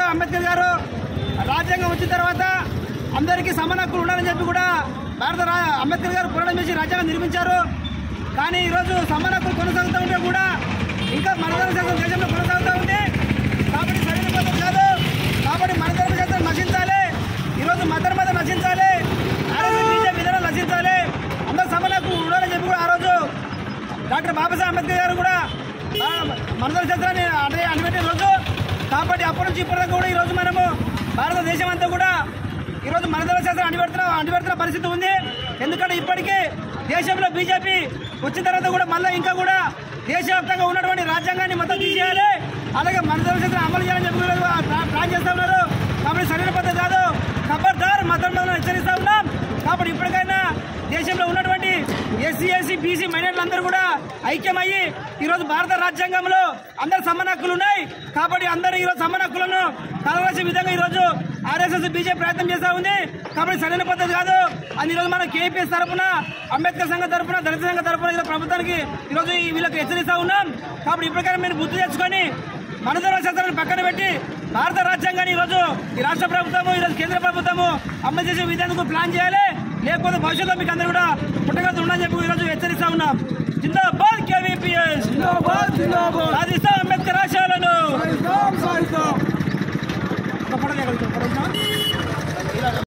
బాబాసాహెబ్ అంబేద్కర్ గారు రాజ్యాంగం వచ్చిన తర్వాత అందరికీ సమాన హక్కులు ఉండాలని చెప్పి కూడా భారత రా- అంబేద్కర్ గారు పోరాటం చేసి రాజ్యాంగం నిర్మించారు కానీ ఈరోజు సమాన హక్కులు కొనసాగుతూ ఉంటే కూడా ఇంకా మన శాస్త్రం దేశంలో కొనసాగుతూ ఉంది కాబట్టి సరైన పద్ధతి కాదు కాబట్టి మన ధర్మ శాస్త్రం నశించాలి ఈరోజు మత మతం నశించాలి ఆర్ఎస్ఎస్ బీజేపీ విధానం నశించాలి అందరూ సమాన హక్కులు ఉండాలని చెప్పి కూడా ఆ రోజు డాక్టర్ బాబాసాహెబ్ అంబేద్కర్ గారు కూడా మనదల శాస్త్రాన్ని అనే అనిపెట్టిన రోజు కాబట్టి అప్పటి నుంచి ఇప్పటిదాకా కూడా ఈ రోజు మనము భారతదేశం అంతా కూడా ఈ రోజు మనదల శాస్త్రం అనిపెడుతున్న అనిపెడుతున్న పరిస్థితి ఉంది ఎందుకంటే ఇప్పటికీ దేశంలో బీజేపీ వచ్చిన తర్వాత కూడా మళ్ళీ ఇంకా కూడా దేశవ్యాప్తంగా ఉన్నటువంటి రాజ్యాంగాన్ని మొత్తం తీసేయాలి అలాగే మనదల శాస్త్రం అమలు చేయాలని చెప్పి కూడా ప్లా- ప్లాన్ చేస్తా ఉన్నారు కాబట్టి సరైన పద్ధతి కాదు ఖబర్దార్ మతం మనం హెచ్చరిస్తా ఉన్నాం కాబట్టి ఇప్పటికైనా దేశంలో ఉన్నటువంటి ఎస్సీ ఎస్సీ బీసీ మైనార్టీలందరూ కూడా ఐక్యమయ్యి ఈరోజు భారత రాజ్యాంగంలో అందరు సమాన హక్కులు ఉన్నాయి కాబట్టి అందరూ ఈరోజు సమాన హక్కులను కలవలసిన విధంగా ఈరోజు ఆర్ఎస్ఎస్ బీజేపీ ప్రయత్నం చేస్తా ఉంది కాబట్టి సరైన పద్ధతి కాదు అని ఈరోజు మన కేపీఎస్ తరఫున అంబేద్కర్ సంఘం తరఫున దళిత సంఘం తరఫున ఈరోజు ప్రభుత్వానికి ఈరోజు ఈ వీళ్ళకి హెచ్చరిస్తా ఉన్నాం కాబట్టి ఇప్పటికైనా మీరు బుద్ధి తెచ్చుకొని మనధర్మ శాస్త్రాన్ని పక్కన పెట్టి భారత రాజ్యాంగాన్ని ఈరోజు ఈ రాష్ట్ర ప్రభుత్వము ఈరోజు కేంద్ర ప్రభుత్వము అమలు చేసే విధానం ప్లాన్ చేయాలి లేకపోతే భవిష్యత్తులో మీకు అందరూ కూడా పుట్టగతి ఉండని చెప్పి ఈరోజు హెచ్చరిస్తా ఉన్నాం జిందాబాద్ కేవీపీఎస్ జిందాబాద్ జిందాబాద్ సాధిస్తాం అంబేద్కర్ ఆశయాలను సాయిస్తాం సాయిస్తాం ఒక ఫోటో తీయగలుగుతాం. ఫోటో తీసినావా?